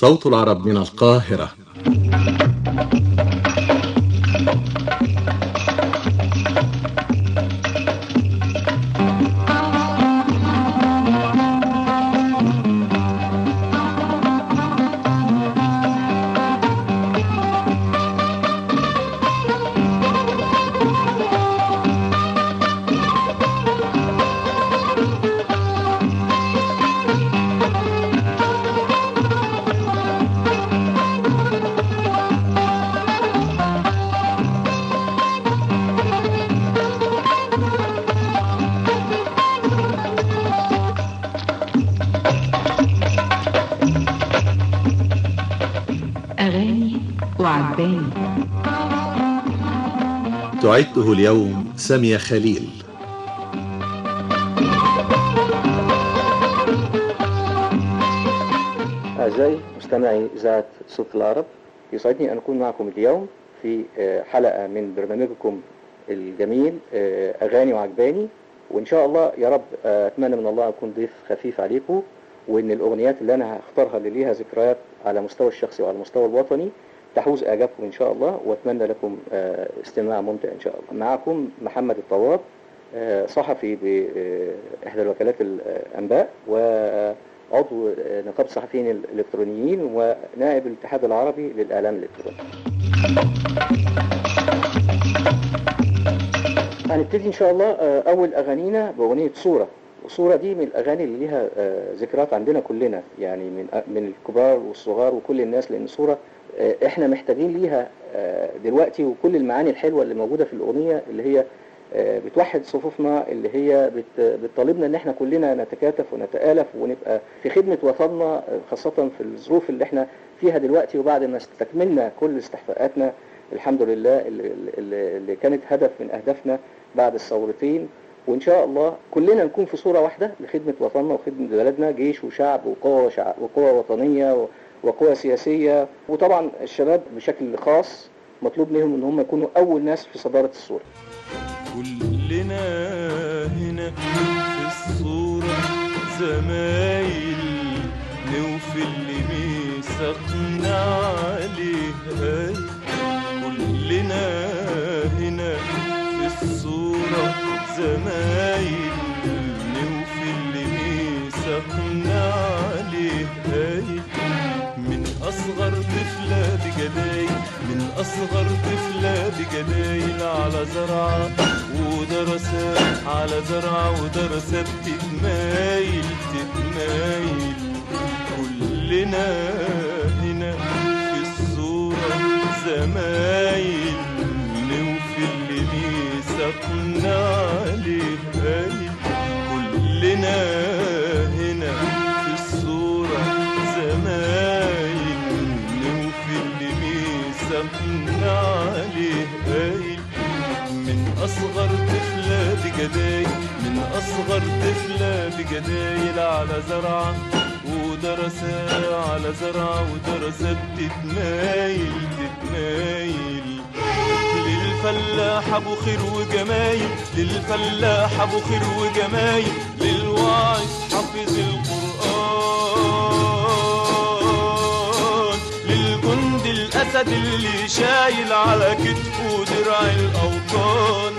صوت العرب من القاهرة أغاني وعجباني تعده اليوم سامية خليل أعزائي مستمعي إذاعة صوت العرب يسعدني أن أكون معكم اليوم في آه، حلقة من برنامجكم الجميل آه، أغاني وعجباني وإن شاء الله يا رب آه، أتمنى من الله أكون ضيف خفيف عليكم وإن الأغنيات اللي أنا هختارها اللي ليها ذكريات على مستوى الشخصي وعلى المستوى الوطني تحوز إعجابكم إن شاء الله وأتمنى لكم آه، استماع ممتع إن شاء الله معكم محمد الطواب آه، صحفي بإحدى الوكالات الأنباء وعضو آه، نقابة الصحفيين الإلكترونيين ونائب الاتحاد العربي للإعلام الإلكتروني هنبتدي إن شاء الله آه، أول أغانينا بأغنية صورة وصورة دي من الأغاني اللي ليها آه، ذكريات عندنا كلنا يعني من من الكبار والصغار وكل الناس لأن صورة آه، إحنا محتاجين ليها آه، دلوقتي وكل المعاني الحلوة اللي موجودة في الأغنية اللي هي آه، بتوحد صفوفنا اللي هي بت- بتطالبنا ان احنا كلنا نتكاتف ونتآلف ونبقى في خدمة وطننا آه، خاصة في الظروف اللي احنا فيها دلوقتي وبعد ما استكملنا كل استحقاقاتنا الحمد لله اللي, اللي اللي كانت هدف من اهدافنا بعد الثورتين وان شاء الله كلنا نكون في صورة واحدة لخدمة وطننا وخدمة بلدنا جيش وشعب وقوة شعب وقوة وطنية و- وقوة سياسية وطبعا الشباب بشكل خاص مطلوب منهم ان هم يكونوا اول ناس في صدارة الصورة كلنا هنا في الصورة زمايل نوفي اللي ميثاقنا عليه أي كلنا هنا في الصورة زمايل نوفي اللي ميثاقنا عليه أي من أصغر طفلة بجدايل من أصغر طفلة بجدايل على زرعة ودرسات على زرعة ودرسات تتمايل تتمايل كلنا هنا في الصورة زمايل نوفي اللي ميثاقنا عليه قايل كلنا هنا في الصورة زمايل نوفي اللي ميثاقنا عليه قايل من أصغر طفلة بجدايل من أصغر طفلة بجدايل على زرعة ودرسة على زرعة ودرسة تتمايل تتمايل للفلاح ابو خير وجمايل للفلاح ابو خير وجمايل للواعظ حافظ القرآن للجند الاسد اللي شايل على كتفه درع الاوطان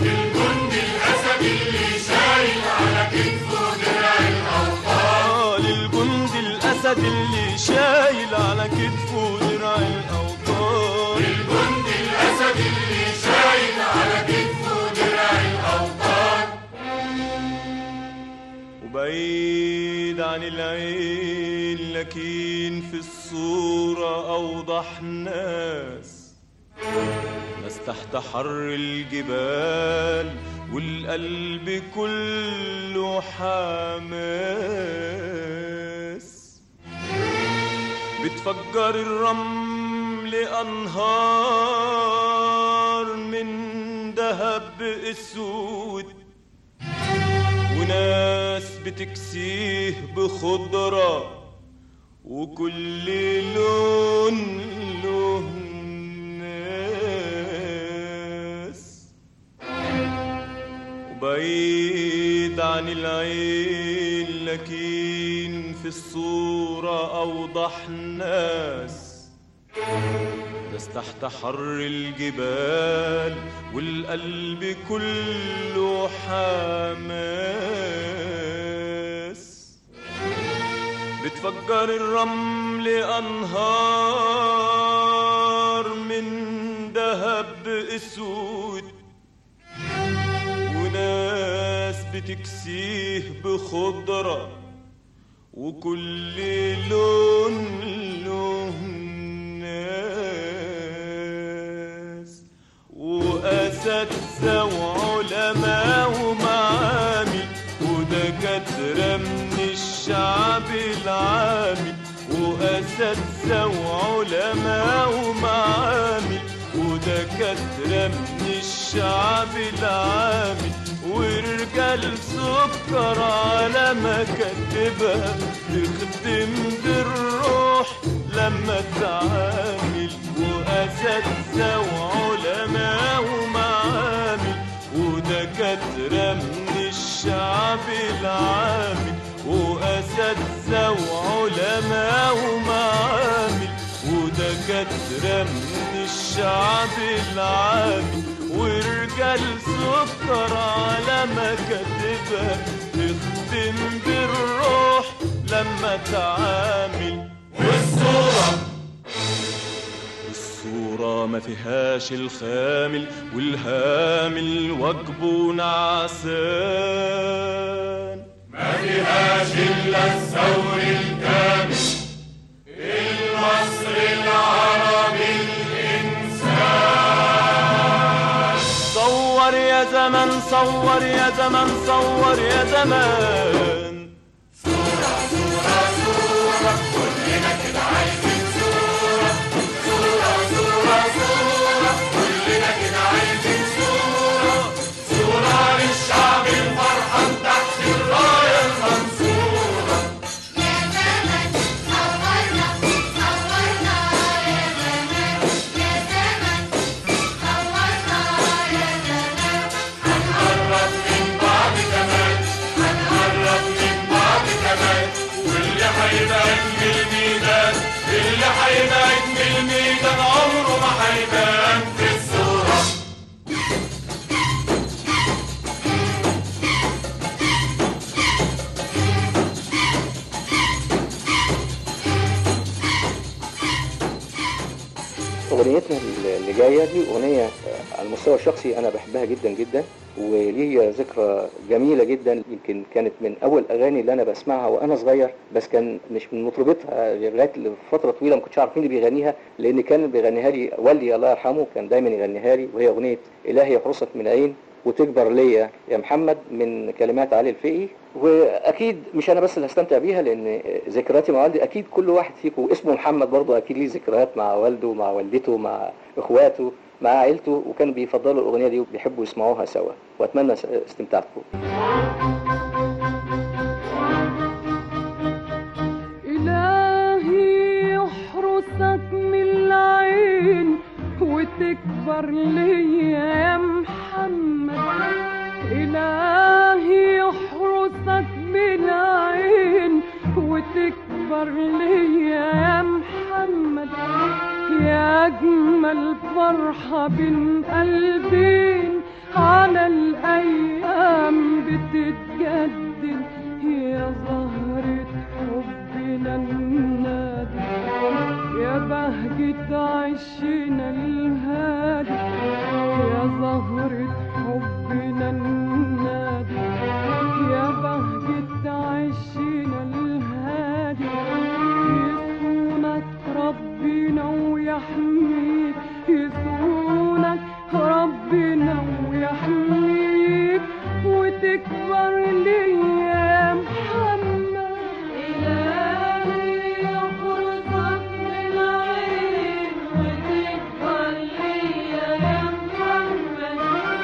آه، للجند الاسد اللي شايل على كتفه درع الاوطان وبعيد عن العين لكن في الصورة أوضح ناس ناس تحت حر الجبال والقلب كله حماس بتفجر الرمل أنهار من ذهب اسود وناس بتكسيه بخضرة وكل لون له ناس وبعيد عن العين لكن في الصورة أوضح ناس ناس تحت حر الجبال والقلب كله حماس بتفجر الرمل أنهار من دهب أسود وناس بتكسيه بخضرة وكل لون له ناس وأساتذة وعلماء ومعامل ودكاترة من الشعب العامي وأساتذة وعلماء ومعامل ودكاترة من الشعب العامي ورجال سكر على مكاتبها تخدم بالروح لما تعامل وأساتذة وعلماء ومعامل ودكاترة من الشعب العامي وأساتذة وعلماء ومعامل ودكاترة من الشعب العامي ورجال سكر على مكاتبها تخدم بالروح لما تعامل والصورة والصورة ما فيهاش الخامل والهامل واجبه نعسان ما فيهاش إلا الثور الكامل المصري العربي الإنسان صور يا زمن صور يا زمن صور يا زمان صورة صورة صورة كلنا كده عايزين صورة صورة صورة صورة كلنا كده عايزين صورة صورة للشعب الفرحان تحت الراية المنصورة يا زمن صورنا صورنا يا زمن يا زمن صورنا يا زمن هنقرب من بعض كمان هنقرب من بعض كمان واللي هيبعد من الميدان اللي هيبعد من الميدان عمره ما هيبان في الصورة اغنيتنا اللي جايه دي اغنيه آه، على المستوى الشخصي انا بحبها جدا جدا وليا ذكرى جميله جدا يمكن كانت من اول اغاني اللي انا بسمعها وانا صغير بس كان مش من مطربتها لغايه فتره طويله ما كنتش عارف مين اللي بيغنيها لان كان بيغنيها لي والدي الله يرحمه كان دايما يغنيها لي وهي اغنيه الهي يحرسك من عين وتكبر ليا يا محمد من كلمات علي الفقي واكيد مش انا بس اللي هستمتع بيها لان ذكرياتي مع والدي اكيد كل واحد فيكم اسمه محمد برضه اكيد ليه ذكريات مع والده مع والدته مع اخواته مع عيلته وكانوا بيفضلوا الاغنيه دي وبيحبوا يسمعوها سوا واتمنى استمتاعكم إلهي يحرسك من العين وتكبر ليا يا محمد إلهي يحرسك من العين وتكبر ليا يا محمد يا أجمل فرحة بين قلبين على الأيام بتتجدد يا زهرة حبنا النادي يا بهجة عشنا الهادي يا زهرة حبنا النادي يا بهجة عشنا الهادي يصونك ربنا ويحميك يصونك ربنا ويحميك وتكبر ليا يا محمد إلهي يحرسك من العين وتكبر ليا يا محمد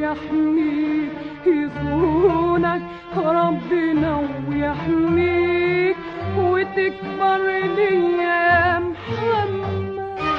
ويحميك يصونك ربنا ويحميك وتكبر لي يا محمد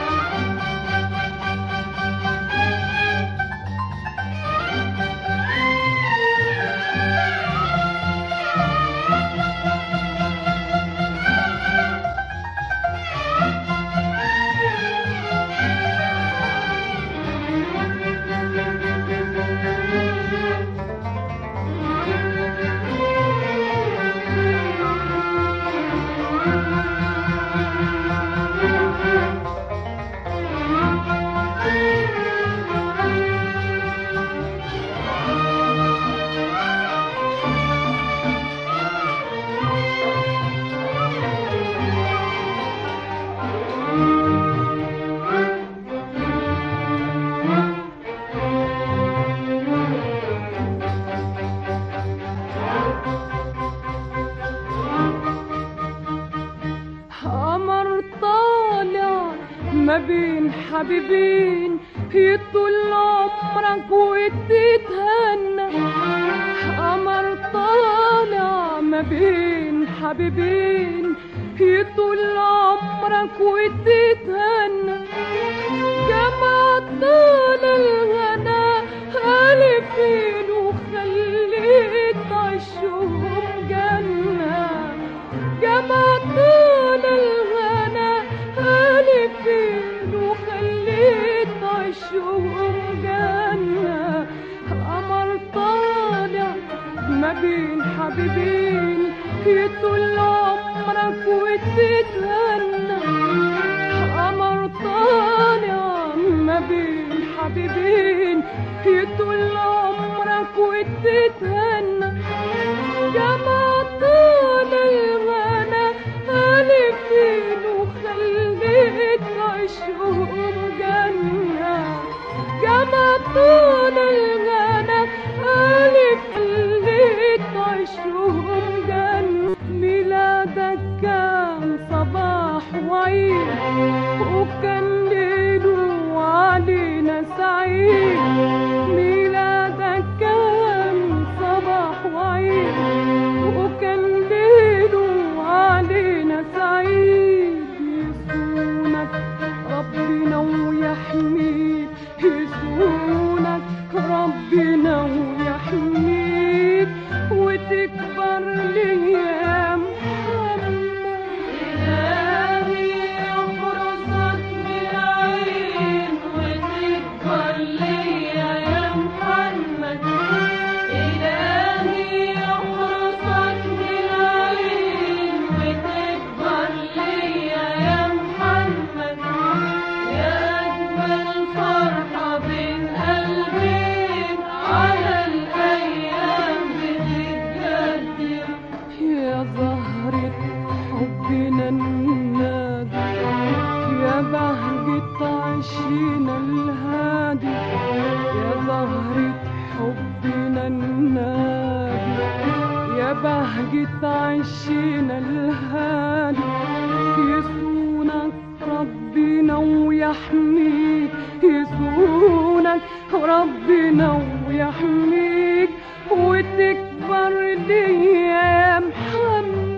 قمر طالع ما بين حبيبين يطول عمرك وتتهنى قمر طالع ما بين حبيبين يطول عمرك وتتهنى جمع طال الغنى ألفين وخليت عشهم جنة جمع طول الغنى ألفين وخليت عشهم جنة قمر طالع ما بين حبيبين يطول عمرك وتتهنى قمر طالع ما بين حبيبين يطول عمرك وتتهنى جمع طول الغنى ألفين وخليت عشهم جنة جمع طول الغنى ألف خليت عشهم جنة ميلادك كان صباح وعيد وكان ليله علينا سعيد ميلادك كان صباح وعيد وكان ليله علينا سعيد يصونك ربنا ويحميك يصونك ربنا ويحميك وتكبر لي يا محمد إلهي يحرسك بالعين وتكبر لي يا محمد إلهي يحرسك بالعين وتكبر لي يا محمد يا أجمل فرحة بين قلبين على الأيام بتتجدد يا زهرة حبنا النادي يا بهجة عشينا الهادي يا زهرة حبنا النادي يا بهجة عشينا الهادي يصونك ربنا ويحميك يصونك ربنا ويحميك وتكبر لي يا محمد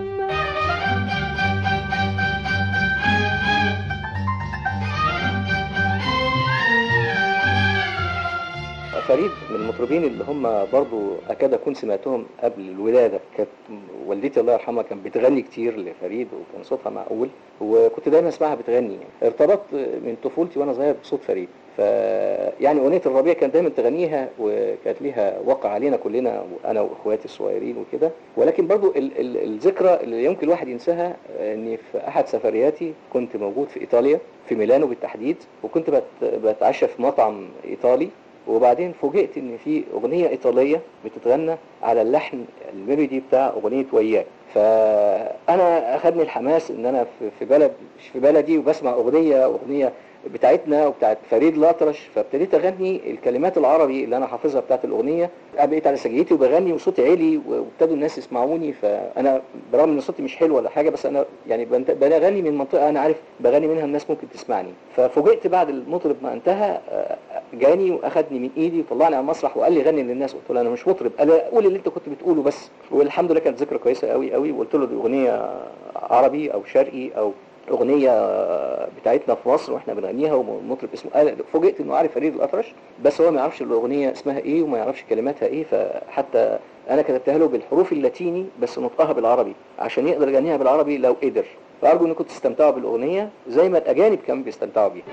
فريد من المطربين اللي هم برضو اكاد اكون سمعتهم قبل الولاده كانت والدتي الله يرحمها كانت بتغني كتير لفريد وكان صوتها معقول وكنت دايما اسمعها بتغني يعني ارتبطت من طفولتي وانا صغير بصوت فريد ف يعني اغنيه الربيع كانت دايما تغنيها وكانت ليها وقع علينا كلنا انا واخواتي الصغيرين وكده ولكن برضو ال ال الذكرى اللي يمكن الواحد ينساها اني في احد سفرياتي كنت موجود في ايطاليا في ميلانو بالتحديد وكنت بت بتعشى في مطعم ايطالي وبعدين فوجئت ان في اغنيه ايطاليه بتتغنى على اللحن الميلودي بتاع اغنيه وياك فانا اخذني الحماس ان انا في- في بلد مش في بلدي وبسمع اغنيه اغنيه بتاعتنا وبتاعت فريد الأطرش فابتديت اغني الكلمات العربي اللي انا حافظها بتاعت الاغنيه بقيت على سجيتي وبغني وصوتي عالي وابتدوا الناس يسمعوني فانا برغم ان صوتي مش حلو ولا حاجه بس انا يعني بنت- بغني من منطقه انا عارف بغني منها الناس ممكن تسمعني ففوجئت بعد المطرب ما انتهى آه، جاني واخدني من ايدي وطلعني على المسرح وقال لي غني للناس قلت له انا مش مطرب قال لي قول اللي انت كنت بتقوله بس والحمد لله كانت ذكرى كويسه قوي قوي وقلت له دي اغنيه عربي او شرقي او اغنيه بتاعتنا في مصر واحنا بنغنيها ومطرب اسمه قال فوجئت انه عارف فريد الاطرش بس هو ما يعرفش الاغنيه اسمها ايه وما يعرفش كلماتها ايه فحتى انا كتبتها له بالحروف اللاتيني بس نطقها بالعربي عشان يقدر يغنيها بالعربي لو قدر فارجو انكم تستمتعوا بالاغنيه زي ما الاجانب كانوا بيستمتعوا بيها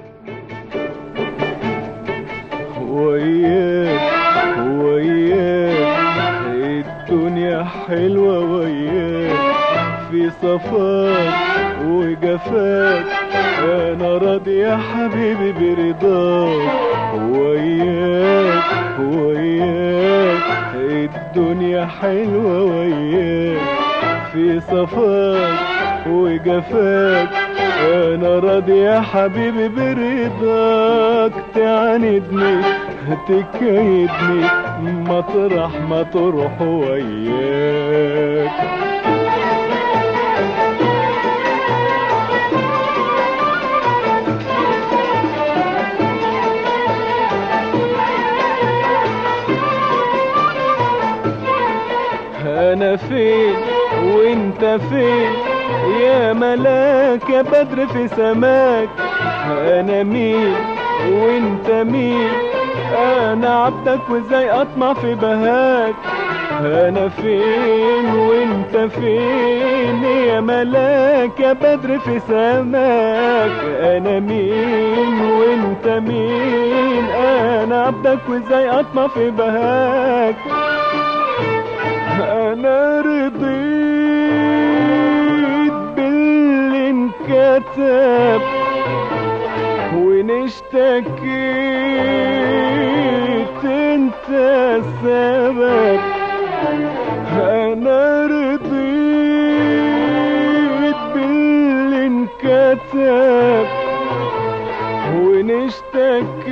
وياك وياك الدنيا حلوة وياك في صفاك وجفاك انا راضي يا حبيبي برضاك وياك وياك الدنيا حلوة وياك في صفاك وجفاك انا راضي يا حبيبي برضاك تعاندني تكيدني مطرح ما تروح وياك انا فين وانت فين يا ملاك يا بدر في سماك انا مين وانت مين انا عبدك وازاي اطمع في بهاك انا فين وانت فين يا ملاك يا بدر في سماك انا مين وانت مين انا عبدك وازاي اطمع في بهاك انا رضيت باللي انكتب وان اشتكيت انت السبب انا رضيت باللي انكتب وان اشتكيت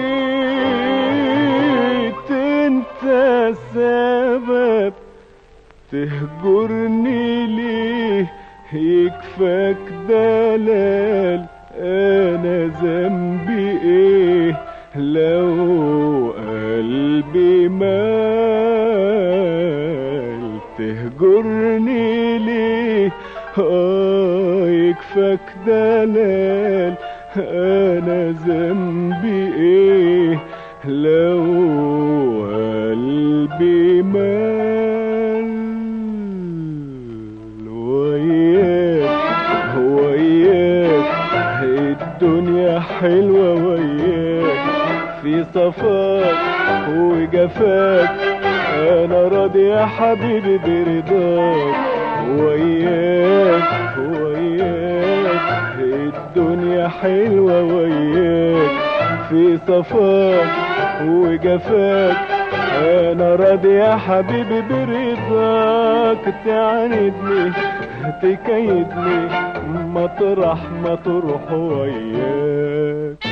انت السبب تهجرني ليه يكفاك دلال انا ذنبي ايه لو قلبي مال تهجرني ليه اه يكفاك دلال انا ذنبي ايه لو قلبي مال وياك وياك الدنيا حلوة وياك في صفاك وجفاك انا راضي يا حبيبي برضاك وياك وياك الدنيا حلوة وياك في صفاك وجفاك انا راضي يا حبيبي برضاك تعاندني تكيدني مطرح ما تروح وياك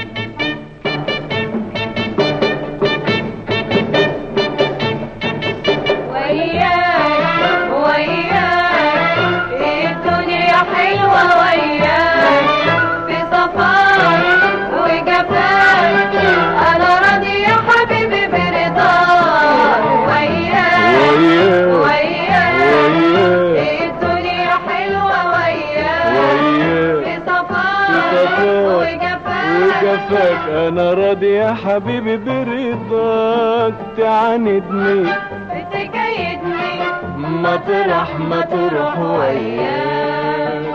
وياك وياك الدنيا حلوة وياك في صفاك وجفاك أنا راضي يا حبيبي برضاك وياك وياك وياك وياك الدنيا حلوة وياك وياك في في صفاك صفاك وجفاك وجفاك انا راضي يا حبيبي برضاك تعاندني بتكيدني مطرح ما تروح وياك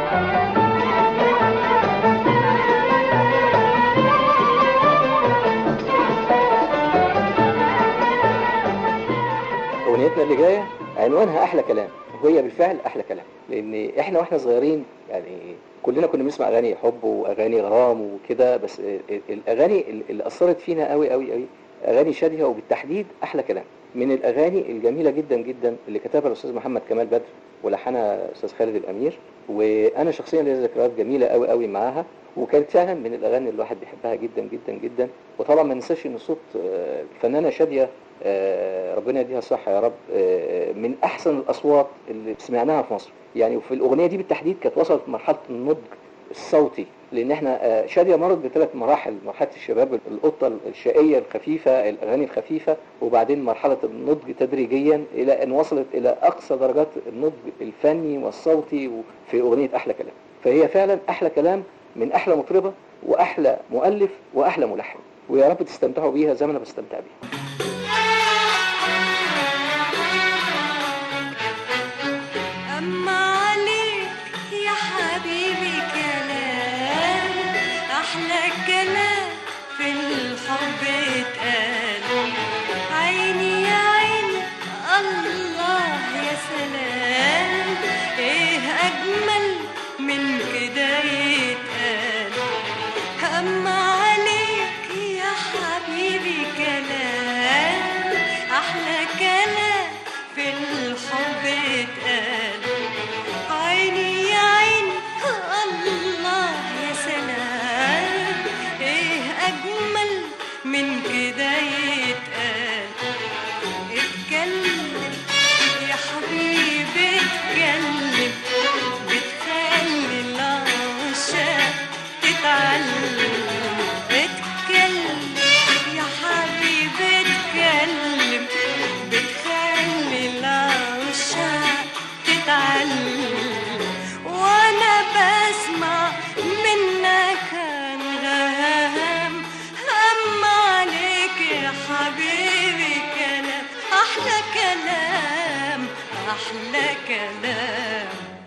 اغنيتنا اللي جايه عنوانها احلى كلام وهي بالفعل احلى كلام لان احنا واحنا صغيرين يعني كلنا كنا بنسمع اغاني حب واغاني غرام وكده بس ال- ال- الاغاني اللي اثرت فينا قوي قوي قوي اغاني شاديه وبالتحديد احلى كلام من الاغاني الجميله جدا جدا اللي كتبها الاستاذ محمد كمال بدر ولحنها استاذ خالد الامير وانا شخصيا ليا ذكريات جميله قوي قوي معاها وكانت فعلا من الاغاني اللي الواحد بيحبها جدا جدا جدا وطبعا ما ننساش ان صوت آه، الفنانه شاديه آه، ربنا يديها الصحه يا رب آه، من احسن الاصوات اللي سمعناها في مصر يعني وفي الاغنيه دي بالتحديد كانت وصلت مرحله النضج الصوتي لان احنا آه، شاديه مرت بثلاث مراحل مرحله الشباب القطه الشقيه الخفيفه الاغاني الخفيفه وبعدين مرحله النضج تدريجيا الى ان وصلت الى اقصى درجات النضج الفني والصوتي في اغنيه احلى كلام فهي فعلا احلى كلام من احلى مطربه واحلى مؤلف واحلى ملحن ويا رب تستمتعوا بيها زي ما انا بستمتع بيها أما عليك يا حبيبي كلام أحلى كلام في الحب اتقال عيني يا عيني الله يا سلام إيه أجمل من كده يتقال أما عليك يا حبيبي كلام أحلى كلام في الحب اتقال عيني يا عيني الله يا سلام ايه أجمل من كده يتقال اتكلم يا حبيبي اتكلم بتخلي العشاق تتعلم اتكلم يا حبيبي اتكلم بتخلي العشاق تتعلم وانا بسمع منك انغام اما عليك يا حبيبي كلام احلى كلام احلى كلام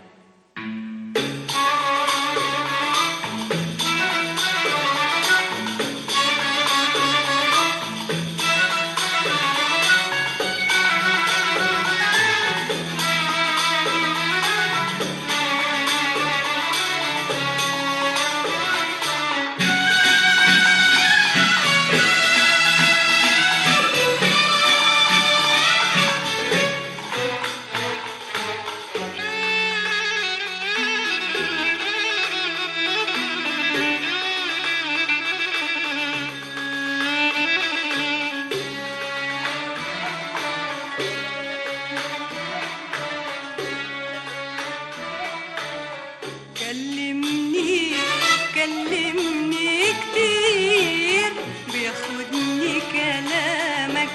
كلمني كلمني كتير بياخدني كلامك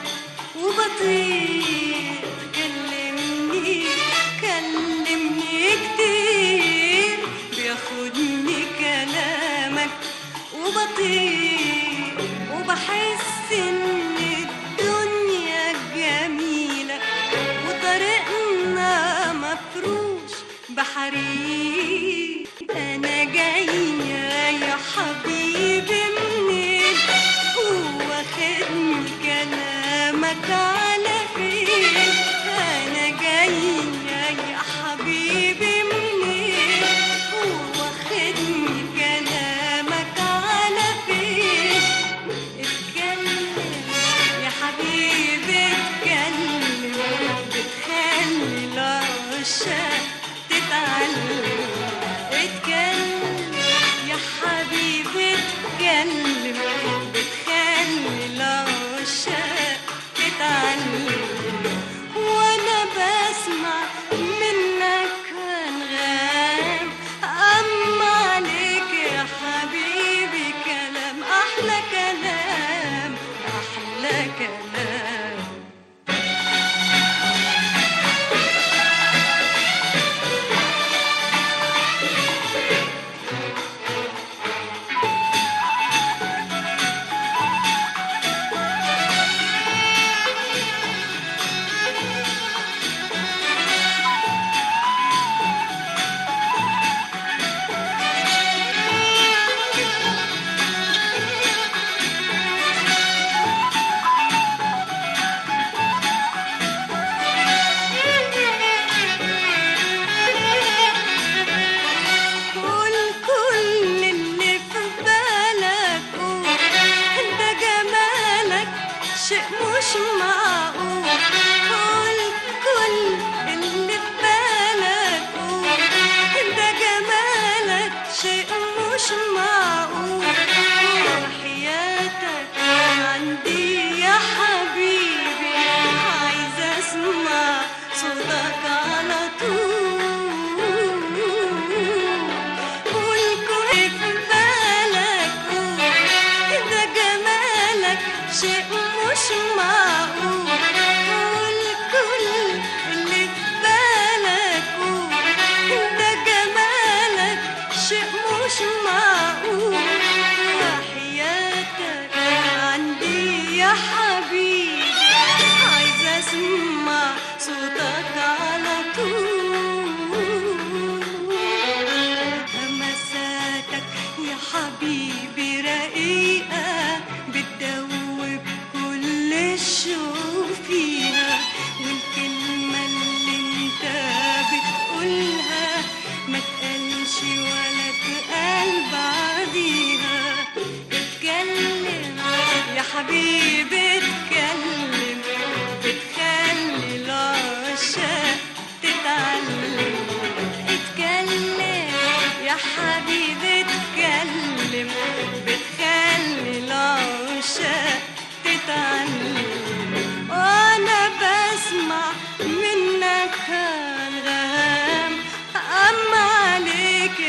وبطير كلمني كلمني كتير بياخدني كلامك وبطير وبحس ان الدنيا جميلة وطريقنا مفروش بحرير انا جاية يا حبيبي منين واخدني كلامك على فين انا جاية يا حبيبي منين واخدني كلامك على فين اتكلم يا حبيبي اتكلم بتخلي العشاق تتعلم اتكلم يا حبيبي اتكلم بتخلي العشاق تتعلم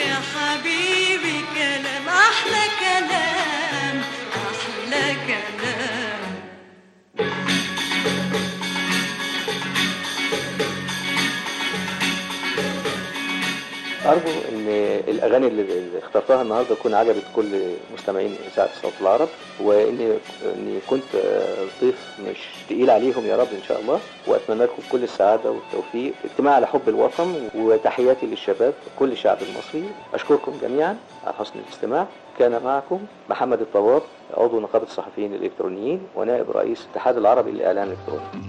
يا حبيبي كلام أحلى كلام أحلى كلام أرجو إن الأغاني اللي اللي اخترتها النهاردة تكون عجبت كل مستمعين إذاعة صوت العرب وإني إني كنت آه، ضيف مش تقيل عليهم يا رب إن شاء الله وأتمنى لكم كل السعادة والتوفيق اجتماع على حب الوطن وتحياتي للشباب كل الشعب المصري أشكركم جميعا على حسن الاستماع كان معكم محمد الطواب عضو نقابة الصحفيين الإلكترونيين ونائب رئيس الاتحاد العربي للإعلان الإلكتروني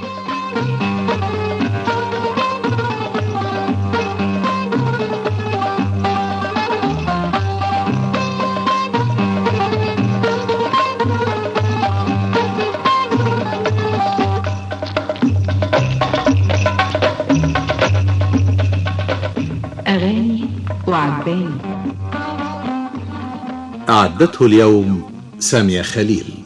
أغاني وعباني أعدته اليوم سامية خليل